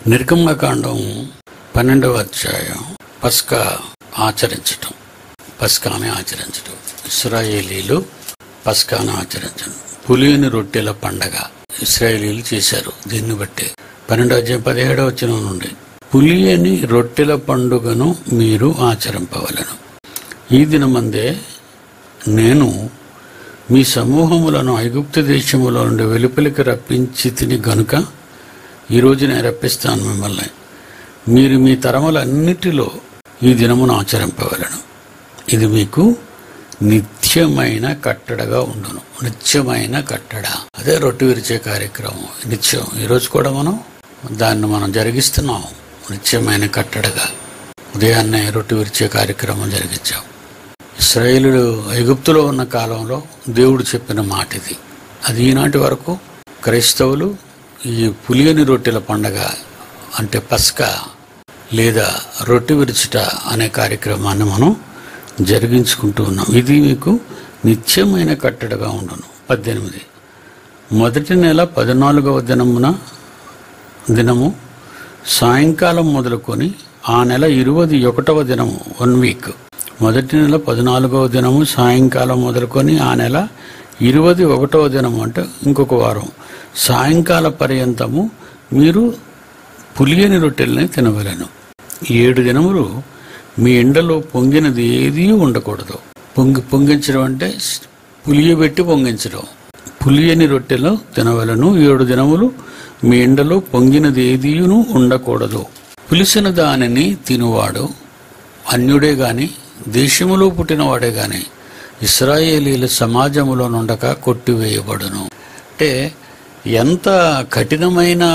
నిర్గమకాండం పన్నెండవ అధ్యాయం పస్కా ఆచరించటం పస్కాని ఆచరించటం ఇస్రాయేలీలు పస్కాను ఆచరించడం పులియని రొట్టెల పండగ ఇస్రాయేలీలు చేశారు దీన్ని బట్టి పన్నెండవ అధ్యాయం పదిహేడవ వచనం నుండి పులియని రొట్టెల పండుగను మీరు ఆచరింపవలను ఈ దినమందే నేను మీ సమూహములను ఐగుప్తు దేశములో నుండి వెలుపలికి రప్పించి తిని గనుక ఈరోజు నేను రప్పిస్తాను మిమ్మల్ని మీరు మీ తరములన్నిటిలో ఈ దినమును ఆచరింపవలను ఇది మీకు నిత్యమైన కట్టడగా ఉండును నిత్యమైన కట్టడ అదే రొట్టె విరిచే కార్యక్రమం నిత్యం ఈరోజు కూడా మనం దాన్ని మనం జరిగిస్తున్నాం నిత్యమైన కట్టడగా ఉదయాన్నే రొట్టె విరిచే కార్యక్రమం జరిగించాం ఇస్రాయేలులు ఐగుప్తులో ఉన్న కాలంలో దేవుడు చెప్పిన మాట ఇది అది ఈనాటి వరకు క్రైస్తవులు ఈ పులియని రొట్టెల పండగ అంటే పస్కా లేదా రొట్టె విరుచుట అనే కార్యక్రమాన్ని మనం జరిగించుకుంటూ ఉన్నాం ఇది మీకు నిత్యమైన కట్టడగా ఉండును పద్దెనిమిది మొదటి నెల పద్నాలుగవ దినమున దినము సాయంకాలం మొదలుకొని ఆ నెల ఇరువది ఒకటవ దినము వన్ వీక్ మొదటి నెల పద్నాలుగవ దినము సాయంకాలం మొదలుకొని ఆ నెల ఇరువది ఒకటవ దినము అంటే ఇంకొక వారం సాయంకాల పర్యంతము మీరు పులియని రొట్టెల్ని తినవలను ఏడు దినములు మీ ఎండలో పొంగినది ఏదీ ఉండకూడదు పొంగి పొంగించడం అంటే పులియబెట్టి పొంగించడం పులియని రొట్టెలు తినవలను ఏడు దినములు మీ ఎండలో పొంగినది ఏదీను ఉండకూడదు పులిసిన దానిని తినువాడు అన్యుడే గాని దేశములో పుట్టినవాడే గాని ఇస్రాయేలీల సమాజములో నుండక కొట్టివేయబడును అంటే ఎంత కఠినమైన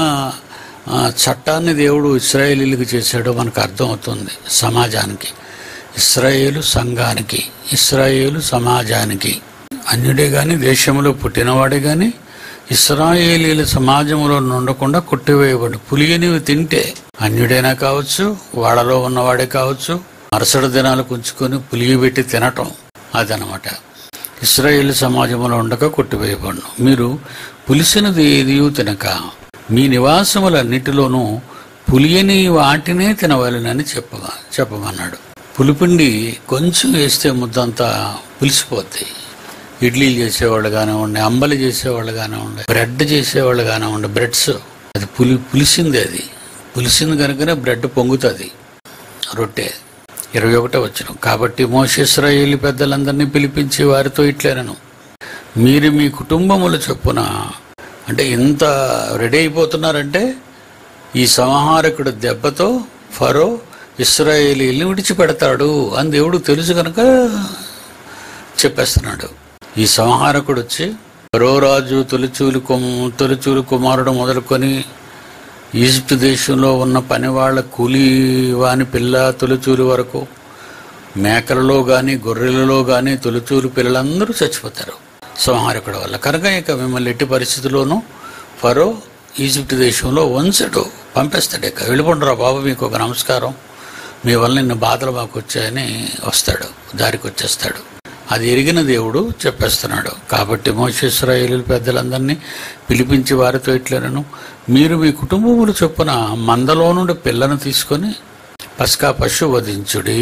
ఆ, చట్టాన్ని దేవుడు ఇస్రాయేలీలకు చేశాడో మనకు అర్థమవుతుంది సమాజానికి ఇస్రాయేలు సంఘానికి ఇస్రాయేలు సమాజానికి అన్యుడే గాని దేశంలో పుట్టినవాడే గాని ఇస్రాయేలీల సమాజంలో ఉండకుండా కొట్టివేయబడు పులియనివి తింటే అన్యుడైనా కావచ్చు వాడలో ఉన్నవాడే కావచ్చు మరుసటి దినాలకు ఉంచుకొని పులియబెట్టి తినటం అదనమాట ఇస్రాయేల్ సమాజంలో ఉండక కొట్టివేయబడును మీరు పులిసినది ఏది తినక మీ నివాసములన్నిటిలోనూ పులియని వాటినే తినవలనని చెప్పగా చెప్పమన్నాడు పులిపిండి కొంచెం వేస్తే ముద్దంతా పులిసిపోద్ది ఇడ్లీలు చేసేవాళ్ళు కానివ్వండి అంబలి చేసేవాళ్ళు కానివ్వండి బ్రెడ్ చేసేవాళ్ళు కానివ్వండి బ్రెడ్స్ అది పులి పులిసింది అది పులిసింది కనుకనే బ్రెడ్ పొంగుతుంది రొట్టె ఇరవై ఒకటో వచ్చిన కాబట్టి మోషేశ్వరాయేలి పెద్దలందరినీ పిలిపించి వారితో ఇట్లేనను మీరు మీ కుటుంబముల చొప్పున అంటే ఇంత రెడీ అయిపోతున్నారంటే ఈ సంహారకుడు దెబ్బతో ఫరో ఇస్రాయేలీని విడిచిపెడతాడు అని దేవుడు తెలుసు కనుక చెప్పేస్తున్నాడు ఈ సంహారకుడు వచ్చి ఫరో రాజు తొలిచూలు కుమ తొలిచూలు కుమారుడు మొదలుకొని ఈజిప్ట్ దేశంలో ఉన్న పనివాళ్ల కూలీ వాని పిల్ల తొలిచూలు వరకు మేకలలో గాని గొర్రెలలో గాని తొలిచూలు పిల్లలందరూ చచ్చిపోతారు సంహారకుడు వల్ల కనుక ఇక మిమ్మల్ని ఎట్టి పరిస్థితుల్లోనూ ఫరో ఈజిప్ట్ దేశంలో వంచడు పంపేస్తాడు ఇక వెళ్ళిపోండిరా బాబు మీకు ఒక నమస్కారం మీ వల్ల నిన్న బాధలు మాకు వచ్చాయని వస్తాడు దారికి వచ్చేస్తాడు అది ఎరిగిన దేవుడు చెప్పేస్తున్నాడు కాబట్టి మోసేశ్వరాయేలు పెద్దలందరినీ పిలిపించి వారితో ఇట్లనను మీరు మీ కుటుంబములు చొప్పున మందలో నుండి పిల్లను తీసుకొని పస్కా పశు వధించుడి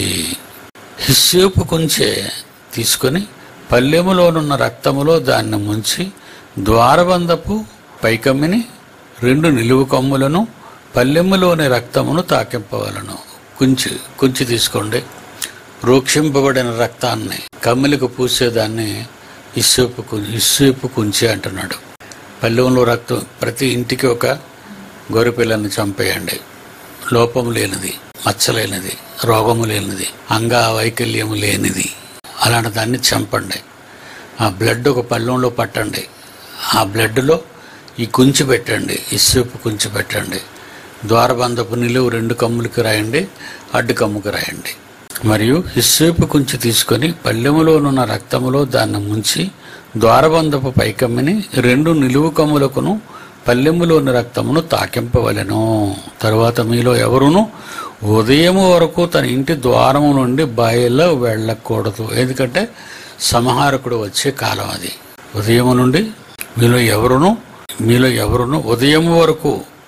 హిస్సేపు కొంచె తీసుకొని పల్లెములోనున్న రక్తములో దాన్ని ముంచి ద్వారబంధపు పైకమ్మిని రెండు నిలువు కొమ్ములను పల్లెములోని రక్తమును తాకింపవలను కుంచి కుంచి తీసుకోండి రోక్షింపబడిన రక్తాన్ని కమ్మిలకు పూసేదాన్ని ఇస్సేపు కు- ఇస్సేపు కుంచి అంటున్నాడు పల్లెంలో రక్తం ప్రతి ఇంటికి ఒక గొర్రెపిల్లని చంపేయండి లోపము లేనిది మచ్చలేనిది రోగము లేనిది అంగవైకల్యము లేనిది అలాంటి దాన్ని చంపండి ఆ బ్లడ్ ఒక పళ్ళెంలో పట్టండి ఆ బ్లడ్లో ఈ కుంచి పెట్టండి ఇసుపు కుంచి పెట్టండి ద్వారబంధపు నిలువు రెండు కమ్ములకి రాయండి అడ్డు కమ్ముకి రాయండి మరియు హిస్సేపు కుంచి తీసుకొని పళ్ళెములోనున్న రక్తములో దాన్ని ముంచి ద్వారబంధపు పైకమ్మిని రెండు నిలువు కమ్ములకును పల్లెములోని రక్తమును తాకింపవలెను తరువాత మీలో ఎవరును ఉదయము వరకు తన ఇంటి ద్వారము నుండి బయలు వెళ్ళకూడదు ఎందుకంటే సంహారకుడు వచ్చే కాలం అది ఉదయం నుండి మీలో ఎవరును మీలో ఎవరును ఉదయం వరకు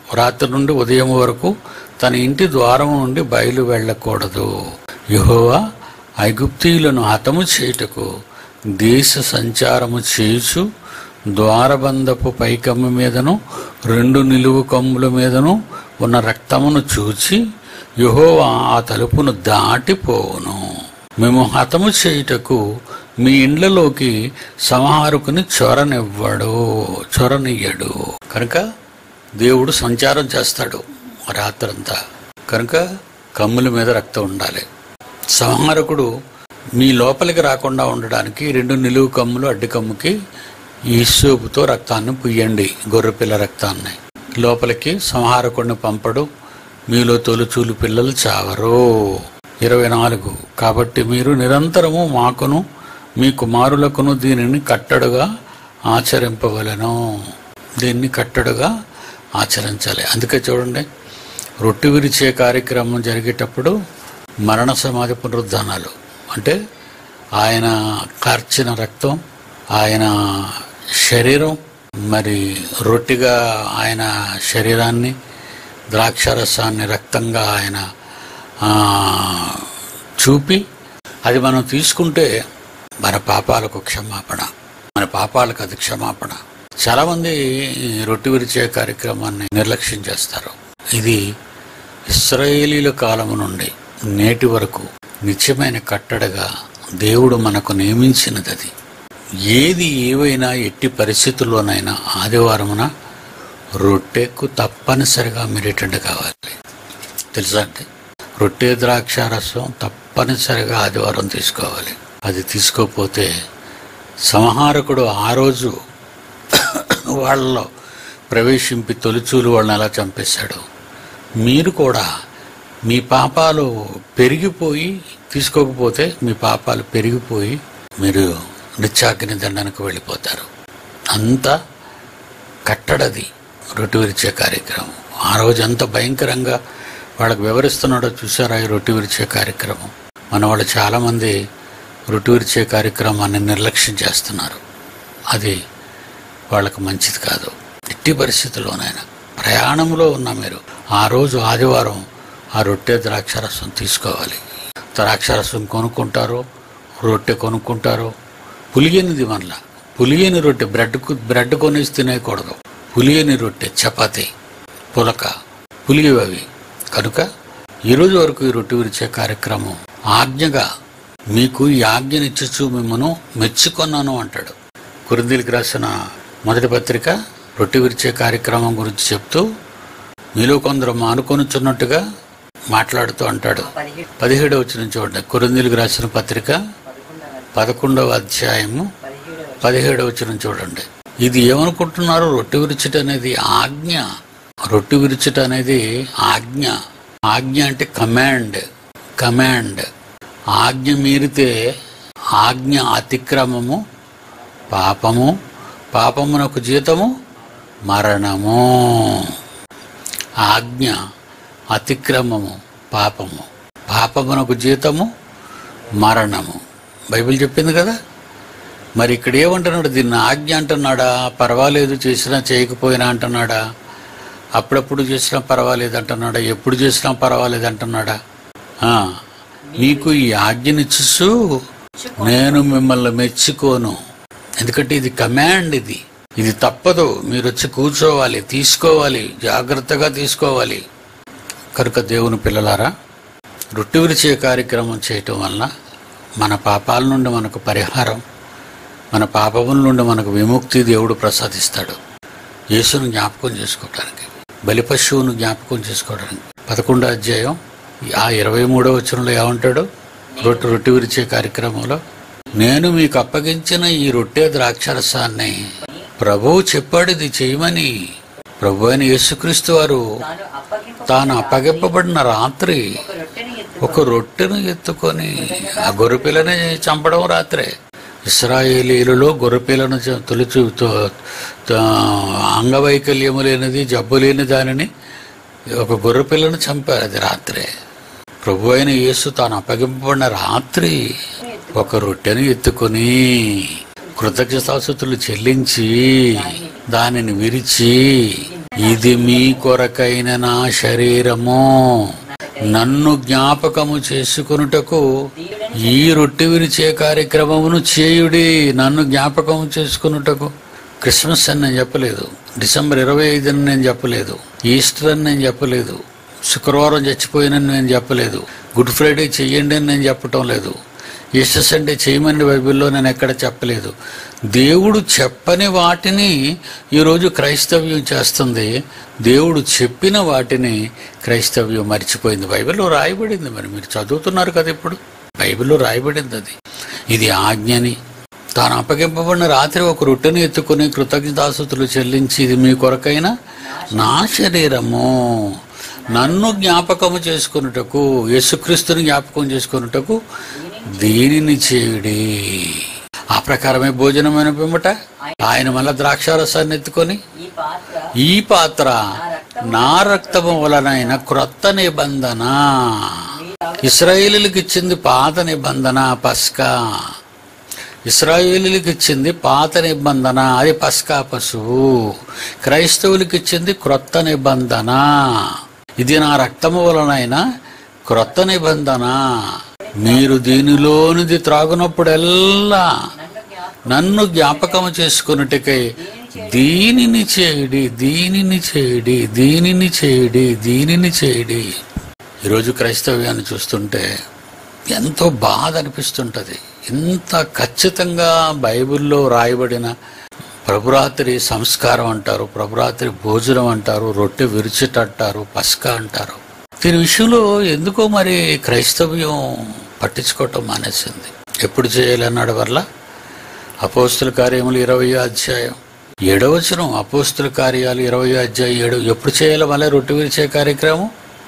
రాత్రి నుండి ఉదయం వరకు తన ఇంటి ద్వారం నుండి బయలు వెళ్ళకూడదు యెహోవా ఐగుప్తీయులను హతము చేయుటకు దేశ సంచారము చేయుచు ద్వారబంధపు పైకమ్మ మీదను రెండు నిలువు కమ్ముల మీదను ఉన్న రక్తమును చూచి యెహోవా ఆ తలుపును దాటిపోవును మేము హతము చేయుటకు మీ ఇండ్లలోకి సంహారకుని చొరనివ్వడు చొరనియ్యడు కనుక దేవుడు సంచారం చేస్తాడు రాత్రంతా కనుక కమ్ముల మీద రక్తం ఉండాలి సంహారకుడు మీ లోపలికి రాకుండా ఉండడానికి రెండు నిలువు కమ్ములు అడ్డు కమ్ముకి ఈ సోపుతో రక్తాన్ని పుయ్యండి గొర్రెపిల్ల రక్తాన్ని లోపలికి సంహారకుడిని పంపడు మీలో తొలుచూలు పిల్లలు చావరు ఇరవై నాలుగు కాబట్టి మీరు నిరంతరము మాకును మీ కుమారులకును దీనిని కట్టడుగా ఆచరింపవలను దీన్ని కట్టడుగా ఆచరించాలి అందుకే చూడండి రొట్టె విరిచే కార్యక్రమం జరిగేటప్పుడు మరణ సమాధి పునరుద్ధానాలు అంటే ఆయన కార్చిన రక్తం ఆయన శరీరం మరి రొట్టిగా ఆయన శరీరాన్ని ద్రాక్షరసాన్ని రక్తంగా ఆయన ఆ, చూపి అది మనం తీసుకుంటే మన పాపాలకు క్షమాపణ మన పాపాలకు అది క్షమాపణ చాలామంది ఈ రొట్టె విరిచే కార్యక్రమాన్ని నిర్లక్ష్యం చేస్తారు ఇది ఇస్రాయేలీల కాలము నుండి నేటి వరకు నిత్యమైన కట్టడగా దేవుడు మనకు నియమించినది అది ఏది ఏవైనా ఎట్టి పరిస్థితుల్లోనైనా ఆదివారమున రొట్టెకు తప్పనిసరిగా మీరేటండి కావాలి తెలుసా అండి రొట్టె ద్రాక్ష రసం తప్పనిసరిగా ఆదివారం తీసుకోవాలి అది తీసుకోకపోతే సంహారకుడు ఆ రోజు వాళ్ళలో ప్రవేశింపి తొలిచూలు వాళ్ళని ఎలా చంపేశాడు మీరు కూడా మీ పాపాలు పెరిగిపోయి తీసుకోకపోతే మీ పాపాలు పెరిగిపోయి మీరు నిత్యాగ్ని దండనకు వెళ్ళిపోతారు అంతా కట్టడది రొట్టె విరిచే కార్యక్రమం ఆ రోజు ఎంత భయంకరంగా వాళ్ళకి వివరిస్తున్నాడో చూసారా ఈ రొట్టె విరిచే కార్యక్రమం మన వాళ్ళు చాలామంది రొట్టె విరిచే కార్యక్రమాన్ని నిర్లక్ష్యం చేస్తున్నారు అది వాళ్ళకు మంచిది కాదు ఎట్టి పరిస్థితుల్లోనైనా ప్రయాణంలో ఉన్న మీరు ఆ రోజు ఆదివారం ఆ రొట్టె ద్రాక్షారసం తీసుకోవాలి ద్రాక్షారసం కొనుక్కుంటారు రొట్టె కొనుక్కుంటారు పులియనిది మళ్ళా పులియని రొట్టె బ్రెడ్ బ్రెడ్ కొనేసి తినేయకూడదు పులియని రొట్టె చపాతి పులక పులియవి అవి కనుక ఈరోజు వరకు ఈ రొట్టె విరిచే కార్యక్రమం ఆజ్ఞగా మీకు ఈ ఆజ్ఞనిచ్చు మిమ్మను మెచ్చుకొన్నాను అంటాడు కురిందీలకు రాసిన మొదటి పత్రిక రొట్టె విరిచే కార్యక్రమం గురించి చెప్తూ మీలో కొందరు మానుకొనుచున్నట్టుగా మాట్లాడుతూ అంటాడు పదిహేడు పదిహేడవ వచ్చిన చూడండి కురిందీలకు రాసిన పత్రిక పదకొండవ పదకొండవ అధ్యాయము పదిహేడవ పదిహేడవ వచ్చిన చూడండి ఇది ఏమనుకుంటున్నారు రొట్టె విరుచుట అనేది ఆజ్ఞ రొట్టె విరుచుట అనేది ఆజ్ఞ ఆజ్ఞ అంటే కమాండ్ కమాండ్ ఆజ్ఞ మీరితే ఆజ్ఞ అతిక్రమము పాపము పాపమునకు జీతము మరణము ఆజ్ఞ అతిక్రమము పాపము పాపమునకు జీతము మరణము బైబిల్ చెప్పింది కదా మరి ఇక్కడ ఏమంటున్నాడు దీన్ని ఆజ్ఞ అంటున్నాడా పర్వాలేదు చేసినా చేయకపోయినా అంటున్నాడా అప్పుడప్పుడు చేసినా పర్వాలేదు అంటున్నాడా ఎప్పుడు చేసినా పర్వాలేదు అంటున్నాడా ఆ, నీకు ఈ ఆజ్ఞనిచ్చు నేను మిమ్మల్ని మెచ్చుకోను ఎందుకంటే ఇది కమాండ్ ఇది ఇది తప్పదు మీరు వచ్చి కూర్చోవాలి తీసుకోవాలి జాగ్రత్తగా తీసుకోవాలి కనుక దేవుని పిల్లలారా రొట్టె విరిచే కార్యక్రమం చేయటం వలన మన పాపాల నుండి మనకు పరిహారం మన పాపముల నుండి మనకు విముక్తి దేవుడు ప్రసాదిస్తాడు యేసును జ్ఞాపకం చేసుకోవడానికి బలి పశువును జ్ఞాపకం చేసుకోవడానికి పదకొండో అధ్యాయం ఆ ఇరవై మూడో వచనంలో ఏమంటాడు రొట్టె రొట్టె విరిచే కార్యక్రమంలో నేను మీకు అప్పగించిన ఈ రొట్టె ద్రాక్షరసాన్ని ప్రభువు చెప్పాడు ఇది చేయమని ప్రభు అయిన యేసుక్రీస్తు వారు తాను అప్పగింప తాను అప్పగింపబడిన రాత్రి ఒక రొట్టెని ఎత్తు ఒక రొట్టెను ఎత్తుకొని ఆ గొర్రెపిల్లని చంపడం రాత్రే ఇస్రాయేలీలలో గొర్రెపిల్లను చ- తొలిచు తో- తో- అంగవైకల్యము లేనిది జబ్బు లేని దానిని ఒక గొర్రెపిల్లను చంపారు అది రాత్రే ప్రభు అయిన యేసు తాను అప్పగింపబడిన రాత్రి ఒక రొట్టెను ఎత్తుకొని కృతజ్ఞతాస్తుతులు చెల్లించి దానిని విరిచి ఇది మీ కొరకైన నా శరీరము నన్ను జ్ఞాపకము చేసుకొనుటకు ఈ రొట్టె విరిచే కార్యక్రమమును చేయుడి నన్ను జ్ఞాపకము చేసుకొనుటకు క్రిస్మస్ అని నేను చెప్పలేదు డిసెంబర్ ఇరవై ఐదుని నేను చెప్పలేదు ఈస్టర్ అని నేను చెప్పలేదు శుక్రవారం చచ్చిపోయినని నేను చెప్పలేదు గుడ్ ఫ్రైడే చెయ్యండి అని నేను చెప్పటం లేదు ఈస్టర్ సండే చేయమని బైబిల్లో నేను ఎక్కడ చెప్పలేదు దేవుడు చెప్పని వాటిని ఈరోజు క్రైస్తవ్యం చేస్తుంది దేవుడు చెప్పిన వాటిని క్రైస్తవ్యం మర్చిపోయింది బైబిల్లో రాయబడింది మరి మీరు చదువుతున్నారు కదా ఇప్పుడు బైబిల్లో రాయబడింది అది ఇది ఆజ్ఞని తాను అప్పగింపబడిన రాత్రి ఒక రొట్టెని ఎత్తుకుని కృతజ్ఞతాసుతులు చెల్లించి ఇది మీ కొరకైన నా శరీరము నన్ను జ్ఞాపకము చేసుకున్నటకు యేసుక్రీస్తుని జ్ఞాపకం చేసుకున్నటకు దీనిని చేయుడి ఆ ప్రకారమే భోజనమైన పిమ్మట ఆయన మళ్ళా ద్రాక్షారసాన్ని ఎత్తుకొని ఈ పాత్ర ఈ పాత్ర నా రక్తము వలనైన క్రొత్త నిబంధన ఇస్రాయేలీలకు ఇచ్చింది పాత నిబంధన పస్కా ఇస్రాయేలీలకు ఇచ్చింది పాత నిబంధన అది పస్కా పశువు క్రైస్తవులకు ఇచ్చింది క్రొత్త నిబంధన ఇది నా రక్తము వలనైన క్రొత్త నిబంధన మీరు దీనిలోనిది త్రాగునప్పుడెల్లా నన్ను జ్ఞాపకము చేసుకున్నట్టుకై దీనిని చేయడి దీనిని చేయడి దీనిని చేయడి దీనిని చేయడి ఈరోజు క్రైస్తవ్యాన్ని చూస్తుంటే ఎంతో బాధ అనిపిస్తుంటది ఇంత ఖచ్చితంగా బైబిల్లో రాయబడిన ప్రభురాత్రి సంస్కారం అంటారు ప్రభురాత్రి భోజనం అంటారు రొట్టె విరిచిట అంటారు పస్కా అంటారు దీని విషయంలో ఎందుకో మరి క్రైస్తవ్యం పట్టించుకోవటం మానేసింది ఎప్పుడు చేయాలన్నాడు వల్ల అపోస్తుల కార్యములు ఇరవై అధ్యాయం ఏడవచనం అపోస్తుల కార్యాలు ఇరవై అధ్యాయం ఏడు ఎప్పుడు చేయాలి మళ్ళీ రొట్టె విరిచే కార్యక్రమం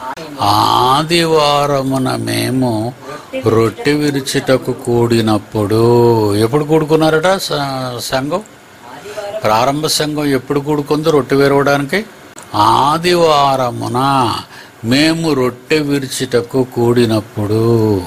ఆదివారమున మేము రొట్టె విరుచుటకు కూడినప్పుడు ఎప్పుడు కూడుకున్నారట స- సంఘం ప్రారంభ సంఘం ఎప్పుడు కూడుకుందో రొట్టె విరవడానికి ఆదివారమున మేము రొట్టె విరుచుటకు కూడినప్పుడు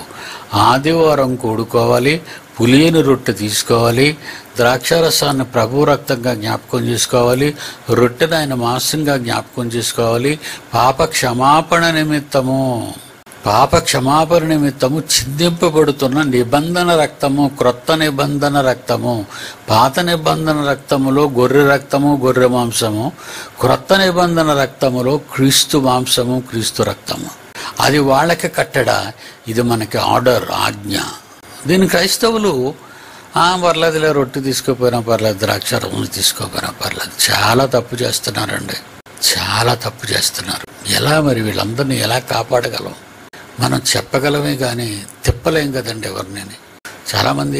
ఆదివారం కూడుకోవాలి పులియని రొట్టె తీసుకోవాలి ద్రాక్షారసాన్ని ప్రభు రక్తంగా జ్ఞాపకం చేసుకోవాలి రొట్టెను ఆయన మాంసంగా జ్ఞాపకం చేసుకోవాలి పాప క్షమాపణ నిమిత్తము పాప క్షమాపణ నిమిత్తము చిందింపబడుతున్న నిబంధన రక్తము క్రొత్త నిబంధన రక్తము పాత నిబంధన రక్తములో గొర్రె రక్తము గొర్రె మాంసము క్రొత్త నిబంధన రక్తములో క్రీస్తు మాంసము క్రీస్తు రక్తము అది వాళ్ళకి కట్టడ ఇది మనకి ఆర్డర్ ఆజ్ఞ దీని క్రైస్తవులు "ఆ, పర్లేదులే రొట్టె తీసుకోపోయినా పర్లేదు ద్రాక్షారములు తీసుకోపోయినా పర్లేదు చాలా తప్పు చేస్తున్నారండి చాలా తప్పు చేస్తున్నారు ఎలా మరి వీళ్ళందరినీ ఎలా కాపాడగలం మనం చెప్పగలమే కానీ తిప్పలేం కదండి ఎవరిని చాలామంది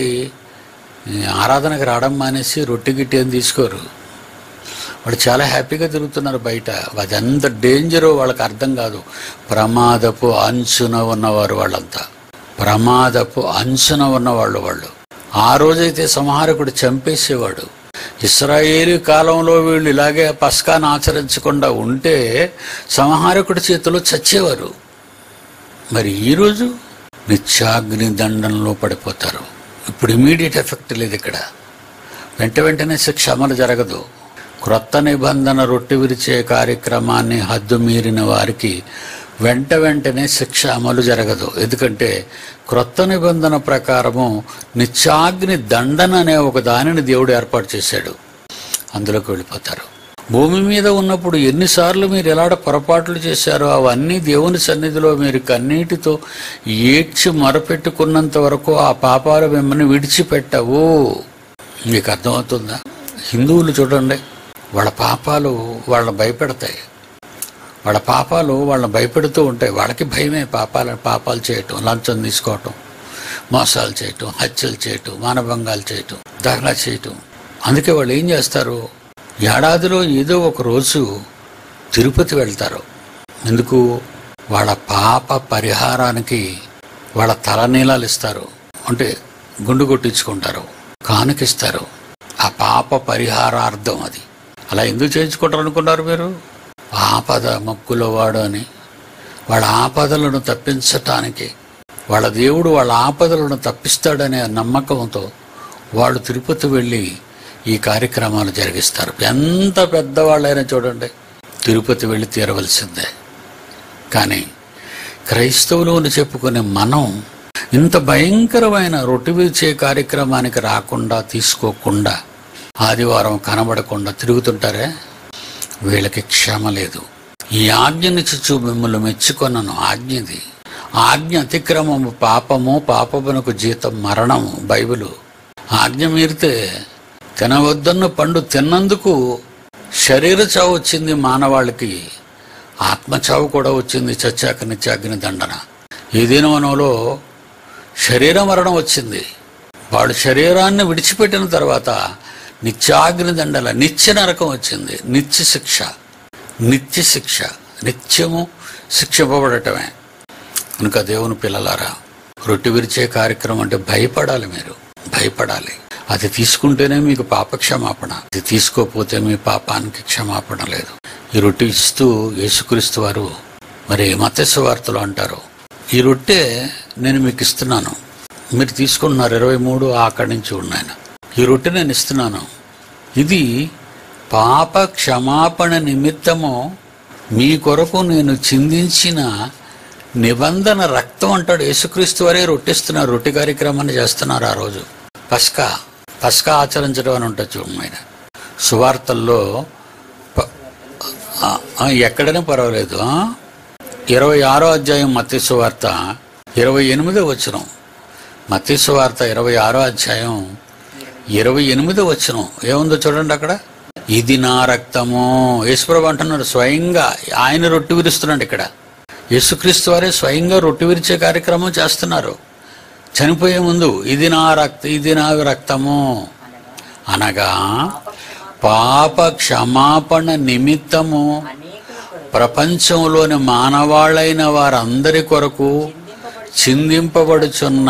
ఈ ఆరాధనకు రావడం మానేసి రొట్టె గిట్టి అని తీసుకోరు వాళ్ళు చాలా హ్యాపీగా తిరుగుతున్నారు బయట అది ఎంత డేంజరో వాళ్ళకి అర్థం కాదు ప్రమాదపు అంచున ఉన్నవారు వాళ్ళంతా ప్రమాదపు అంచున ఉన్నవాళ్ళు వాళ్ళు ఆ రోజైతే సంహారకుడు చంపేసేవాడు ఇస్రాయేలీ కాలంలో వీళ్ళు ఇలాగే పస్కాను ఆచరించకుండా ఉంటే సంహారకుడి చేతిలో చచ్చేవారు మరి ఈరోజు నిత్యాగ్ని దండంలో పడిపోతారు ఇప్పుడు ఇమీడియట్ ఎఫెక్ట్ లేదు ఇక్కడ వెంట వెంటనే శిక్ష అమలు జరగదు క్రొత్త నిబంధన రొట్టె విరిచే కార్యక్రమాన్ని హద్దు మీరిన వారికి వెంట వెంటనే శిక్ష అమలు జరగదు ఎందుకంటే క్రొత్త నిబంధన ప్రకారము నిత్యాగ్ని దండన అనే ఒక దానిని దేవుడు ఏర్పాటు చేశాడు అందులోకి వెళ్ళిపోతారు భూమి మీద ఉన్నప్పుడు ఎన్నిసార్లు మీరు ఎలాంటి పొరపాట్లు చేశారో అవన్నీ దేవుని సన్నిధిలో మీరు కన్నీటితో ఏడ్చి మొరపెట్టుకున్నంత వరకు ఆ పాపాలు మిమ్మల్ని విడిచిపెట్టవు మీకు అర్థమవుతుందా హిందువులు చూడండి వాళ్ళ పాపాలు వాళ్ళని భయపెడతాయి వాళ్ళ పాపాలు వాళ్ళని భయపెడుతూ ఉంటాయి వాళ్ళకి భయమే పాపాల పాపాలు చేయటం లంచం తీసుకోవటం మోసాలు చేయటం హత్యలు చేయటం మానభంగాలు చేయటం దహన చేయటం అందుకే వాళ్ళు ఏం చేస్తారు ఏడాదిలో ఏదో ఒక రోజు తిరుపతి వెళ్తారు ఎందుకు వాళ్ళ పాప పరిహారానికి వాళ్ళ తలనీలాలు ఇస్తారు అంటే గుండు కొట్టించుకుంటారు కానుకిస్తారు ఆ పాప పరిహారార్థం అది అలా ఎందుకు చేయించుకుంటారు అనుకున్నారు మీరు ఆపద మొక్కులో వాడు అని వాళ్ళ ఆపదలను తప్పించటానికి వాళ్ళ దేవుడు వాళ్ళ ఆపదలను తప్పిస్తాడనే నమ్మకంతో వాళ్ళు తిరుపతి వెళ్ళి ఈ కార్యక్రమాలు జరిగిస్తారు ఎంత పెద్దవాళ్ళైనా చూడండి తిరుపతి వెళ్ళి తీరవలసిందే కానీ క్రైస్తవులు అని చెప్పుకునే మనం ఇంత భయంకరమైన రొట్టె విరిచే కార్యక్రమానికి రాకుండా తీసుకోకుండా ఆదివారం కనబడకుండా తిరుగుతుంటారే వీళ్ళకి క్షమ లేదు ఈ ఆజ్ఞని చిచ్చు మిమ్మల్ని మెచ్చుకొనను ఆజ్ఞది ఆజ్ఞ అతిక్రమము పాపము పాపమునకు జీతం మరణము బైబిలు ఆజ్ఞ మీరితే తినవద్దన్న పండు తిన్నందుకు శరీర చావు వచ్చింది మానవాళికి ఆత్మ చావు కూడా వచ్చింది చచ్చాక నిత్యాగ్ని దండన ఏదైనా వనంలో శరీర మరణం వచ్చింది వాడు శరీరాన్ని విడిచిపెట్టిన తర్వాత నిత్యాగ్ని దండల నిత్య నరకం వచ్చింది నిత్య శిక్ష నిత్య శిక్ష నిత్యము శిక్షింపబడటమే కనుక దేవుని పిల్లలారా రొట్టె విరిచే కార్యక్రమం అంటే భయపడాలి మీరు భయపడాలి అది తీసుకుంటేనే మీకు పాప క్షమాపణ అది తీసుకోకపోతే మీ పాపానికి క్షమాపణ లేదు ఈ రొట్టె ఇస్తూ యేసుక్రీస్తు వారు మరి మత్స్య వార్తలు అంటారు ఈ రొట్టె నేను మీకు ఇస్తున్నాను మీరు తీసుకుంటున్నారు ఇరవై మూడు అక్కడి నుంచి ఉన్నాయన ఈ రొట్టె నేను ఇస్తున్నాను ఇది పాప క్షమాపణ నిమిత్తము మీ కొరకు నేను చిందించిన నిబంధన రక్తం అంటాడు యేసుక్రీస్తు వారే రొట్టిస్తున్నారు రొట్టె కార్యక్రమాన్ని చేస్తున్నారు ఆ రోజు పస్కా పస్కా ఆచరించడం అని ఉంటుంది చూడండి ఆయన సువార్తల్లో ప- ఆ, ఆ, ఎక్కడైనా పర్వాలేదు ఆ? ఇరవై ఆరో అధ్యాయం మత్తి సువార్త ఇరవై ఎనిమిదో వచనం మత్తి సువార్త ఇరవై ఆరో అధ్యాయం ఇరవై ఎనిమిదో వచనం ఏముందో చూడండి అక్కడ ఇది నా రక్తము యేసుప్రభు అంటున్నాడు స్వయంగా ఆయన రొట్టె విరుస్తున్నాడు ఇక్కడ యేసుక్రీస్తు వారే స్వయంగా రొట్టె విరిచే కార్యక్రమం చేస్తున్నారు చనిపోయే ముందు ఇది నా రక్త ఇది నా రక్తము అనగా పాప క్షమాపణ నిమిత్తము అనేకుల కొరకు ప్రపంచంలోని మానవాళ్ళైన వారందరి కొరకు చిందింపబడుచున్న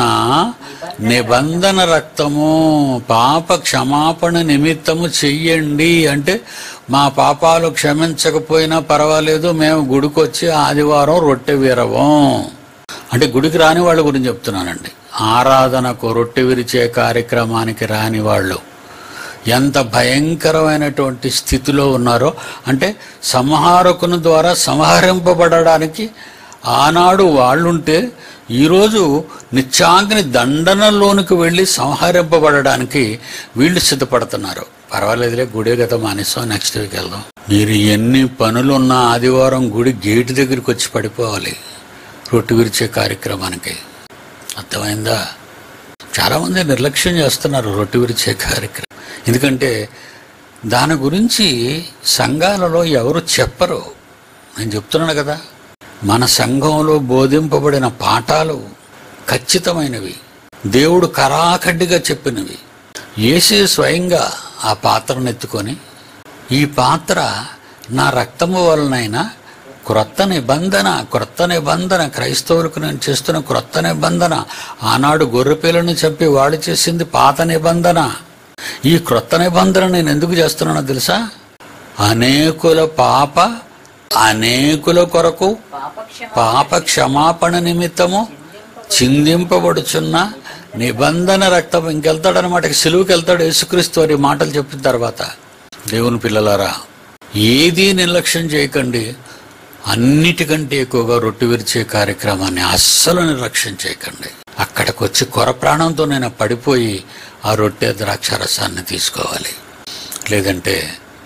నిబంధన రక్తము పాప క్షమాపణ నిమిత్తము చెయ్యండి అంటే మా పాపాలు క్షమించకపోయినా పర్వాలేదు మేము గుడికొచ్చి ఆదివారం రొట్టె వీరవం అంటే గుడికి రాని వాళ్ళ గురించి చెప్తున్నానండి ఆరాధనకు రొట్టె విరిచే కార్యక్రమానికి రాని వాళ్ళు ఎంత భయంకరమైనటువంటి స్థితిలో ఉన్నారో అంటే సంహారకుని ద్వారా సంహరింపబడడానికి ఆనాడు వాళ్ళుంటే ఈరోజు నిత్యాగ్ని దండనలోనికి వెళ్ళి సంహరింపబడడానికి వీళ్ళు సిద్ధపడుతున్నారు పర్వాలేదులే గుడే గత మానేస్తాం నెక్స్ట్ వీక్ వెళ్దాం మీరు ఎన్ని పనులున్నా ఆదివారం గుడి గేటు దగ్గరికి వచ్చి పడిపోవాలి రొట్టె విరిచే కార్యక్రమానికి అర్థమైందా చాలామంది నిర్లక్ష్యం చేస్తున్నారు రొట్టె విరిచే కార్యక్రమం ఎందుకంటే దాని గురించి సంఘాలలో ఎవరు చెప్పరు నేను చెప్తున్నాను కదా మన సంఘంలో బోధింపబడిన పాఠాలు ఖచ్చితమైనవి దేవుడు కరాఖడ్డిగా చెప్పినవి ఏసే స్వయంగా ఆ పాత్రను ఎత్తుకొని ఈ పాత్ర నా రక్తము వలనైనా క్రొత్త నిబంధన క్రొత్త నిబంధన క్రైస్తవులకు నేను చేస్తున్న క్రొత్త నిబంధన ఆనాడు గొర్రెపిల్లను చంపి వాడు చేసింది పాత నిబంధన ఈ క్రొత్త నిబంధన నేను ఎందుకు చేస్తున్నానో తెలుసా అనేకుల పాప అనేకుల కొరకు పాపక్షమ పాప క్షమాపణ నిమిత్తము చిందింపబడుచున్న నిబంధన రక్తం ఇంకెళ్తాడనమాట సిలువుకి వెళ్తాడు యేసుక్రీస్తు వారి మాటలు చెప్పిన తర్వాత దేవుని పిల్లలారా ఏదీ నిర్లక్ష్యం చేయకండి అన్నిటికంటే ఎక్కువగా రొట్టె విరిచే కార్యక్రమాన్ని అస్సలు నిర్లక్ష్యం చేయకండి అక్కడికి వచ్చి కొర ప్రాణంతో నేను పడిపోయి ఆ రొట్టె ద్రాక్షారసాన్ని తీసుకోవాలి లేదంటే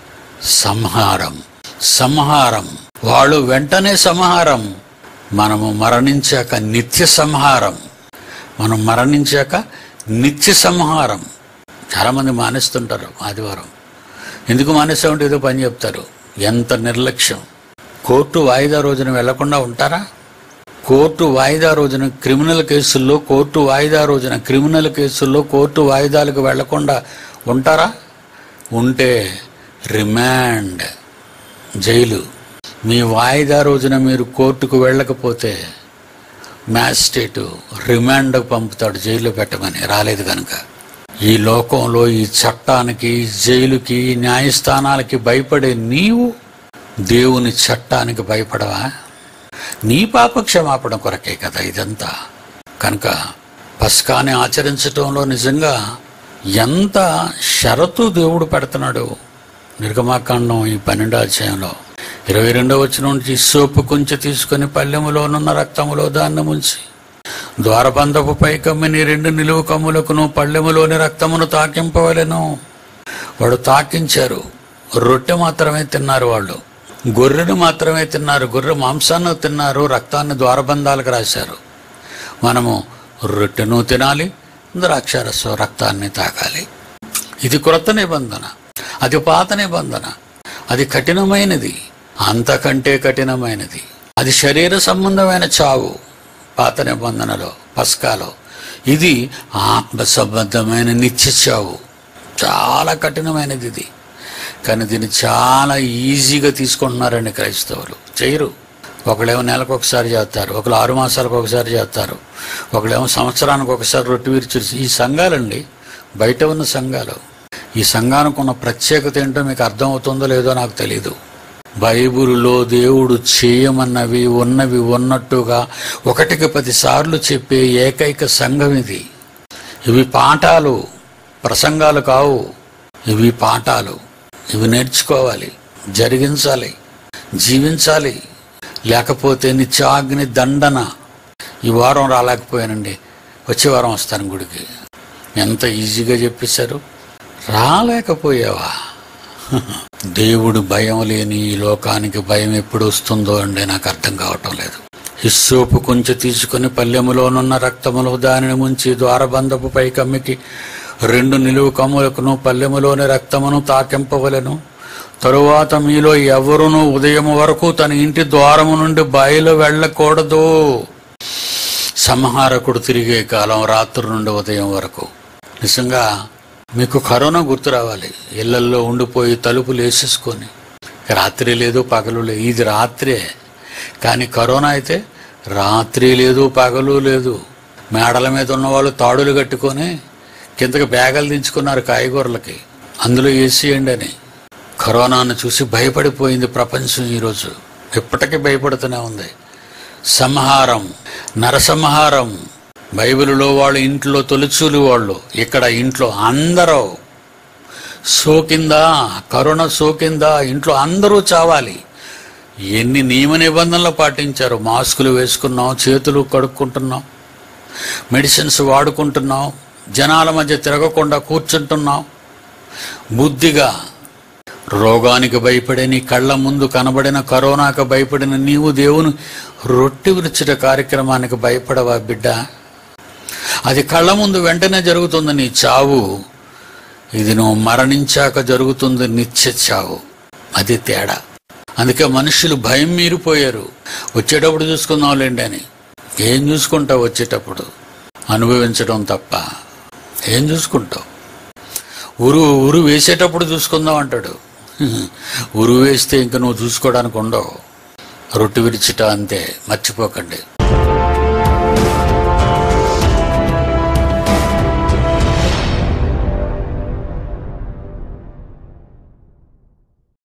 సంహారం సంహారం వాళ్ళు వెంటనే సంహారం మనము మరణించాక నిత్య సంహారం మనం మరణించాక నిత్య సంహారం చాలామంది మానేస్తుంటారు ఆదివారం ఎందుకు మానేసామంటే ఏదో పని చెప్తారు ఎంత నిర్లక్ష్యం కోర్టు వాయిదా రోజున వెళ్లకుండా ఉంటారా కోర్టు వాయిదా రోజున క్రిమినల్ కేసుల్లో కోర్టు వాయిదా రోజున క్రిమినల్ కేసుల్లో కోర్టు వాయిదాలకు వెళ్లకుండా ఉంటారా ఉంటే రిమాండ్ జైలు మీ వాయిదా రోజున మీరు కోర్టుకు వెళ్ళకపోతే మ్యాజిస్ట్రేటు రిమాండ్కు పంపుతాడు జైల్లో పెట్టమని రాలేదు కనుక ఈ లోకంలో ఈ చట్టానికి జైలుకి న్యాయస్థానాలకి భయపడే నీవు దేవుని చట్టానికి భయపడవా నీ పాప క్షమాపణ కొరకే కదా ఇదంతా కనుక పస్కాని ఆచరించటంలో నిజంగా ఎంత షరతు దేవుడు పెడుతున్నాడు నిర్గమాకాండం ఈ పన్నెండో అధ్యాయంలో ఇరవై రెండవ వచ్చిన నుంచి సోపు కొంచెం తీసుకొని పల్లెములోనున్న రక్తములో దాన్ని ముంచి ద్వారబంధపు పై కమ్మిని రెండు నిలువు కమ్ములకును పళ్ళెములోని రక్తమును తాకింపవలెను వాడు తాకించారు రొట్టె మాత్రమే తిన్నారు వాళ్ళు గొర్రెను మాత్రమే తిన్నారు గొర్రె మాంసాన్ని తిన్నారు రక్తాన్ని ద్వారబంధాలకు రాశారు మనము రొట్టెను తినాలి ద్రాక్షారసం రక్తాన్ని తాగాలి ఇది క్రొత్త నిబంధన అది పాత నిబంధన అది కఠినమైనది అంతకంటే కఠినమైనది అది శరీర సంబంధమైన చావు పాత నిబంధనలో పస్కాలో ఇది ఆత్మ సంబంధమైన నిత్య చావు చాలా కఠినమైనది ఇది కానీ దీన్ని చాలా ఈజీగా తీసుకుంటున్నారండి క్రైస్తవులు చేయరు ఒకళ్ళేమో నెలకు ఒకసారి చేస్తారు ఒకళ్ళు ఆరు మాసాలకు ఒకసారి చేస్తారు ఒకళ్ళేమో సంవత్సరానికి ఒకసారి రొట్టె విరిచి ఈ సంఘాలండి బయట ఉన్న సంఘాలు ఈ సంఘానికి ఉన్న ప్రత్యేకత ఏంటో మీకు అర్థమవుతుందో లేదో నాకు తెలీదు బైబిలులో దేవుడు చేయమన్నవి ఉన్నవి ఉన్నట్టుగా ఒకటికి పదిసార్లు చెప్పే ఏకైక సంఘం ఇది ఇవి పాఠాలు ప్రసంగాలు కావు ఇవి పాఠాలు ఇవి నేర్చుకోవాలి జరిగించాలి జీవించాలి లేకపోతే నిత్యాగ్ని దండన ఈ వారం రాలేకపోయానండి వచ్చే వారం వస్తాను గుడికి ఎంత ఈజీగా చెప్పేశారు రాలేకపోయావా దేవుడు భయం లేని ఈ లోకానికి భయం ఎప్పుడు వస్తుందో అండి నాకు అర్థం కావటం లేదు హిస్సోపు కొంచెం తీసుకుని పల్లెములోనున్న రక్తములో దానిని ముంచి ద్వారబంధపు పై కమ్మికి రెండు నిలువు కమ్ములకును పల్లెములోని రక్తమును తాకింపవలెను తరువాత మీలో ఎవరునూ ఉదయం వరకు తన ఇంటి ద్వారము నుండి బయలు వెళ్ళకూడదు సంహారకుడు తిరిగే కాలం రాత్రి నుండి ఉదయం వరకు నిజంగా మీకు కరోనా గుర్తు రావాలి ఇళ్లల్లో ఉండిపోయి తలుపులు వేసేసుకొని రాత్రి లేదు పగలు లేదు ఇది రాత్రే కానీ కరోనా అయితే రాత్రి లేదు పగలు లేదు మేడల మీద ఉన్న వాళ్ళు తాడులు కట్టుకొని కిందకి బ్యాగలు దించుకున్నారు కాయగూరలకి అందులో వేసేయండి అని కరోనాను చూసి భయపడిపోయింది ప్రపంచం ఈరోజు ఇప్పటికీ భయపడుతూనే ఉంది సంహారం నరసంహారం బైబిలులో వాళ్ళు ఇంట్లో తొలిచూలు వాళ్ళు ఇక్కడ ఇంట్లో అందరూ సోకిందా కరోనా సోకిందా ఇంట్లో అందరూ చావాలి ఎన్ని నియమ నిబంధనలు పాటించారు మాస్కులు వేసుకున్నాం చేతులు కడుక్కుంటున్నాం మెడిసిన్స్ వాడుకుంటున్నాం జనాల మధ్య తిరగకుండా కూర్చుంటున్నాం బుద్ధిగా రోగానికి భయపడే నీ కళ్ళ ముందు కనబడిన కరోనాకు భయపడిన నీవు దేవుని రొట్టె విరుచుట కార్యక్రమానికి భయపడవా బిడ్డ అది కళ్ళ ముందు వెంటనే జరుగుతుంది నీ చావు ఇది నువ్వు మరణించాక జరుగుతుంది నిత్య చావు అది తేడా అందుకే మనుషులు భయం మీరిపోయారు వచ్చేటప్పుడు చూసుకుందాంలేండి అని ఏం చూసుకుంటావు వచ్చేటప్పుడు అనుభవించడం తప్ప ఏం చూసుకుంటావు ఉరు ఉరు వేసేటప్పుడు చూసుకుందాం అంటాడు ఉరు వేస్తే ఇంక నువ్వు చూసుకోవడానికి ఉండవు రొట్టె విరిచిట అంతే మర్చిపోకండి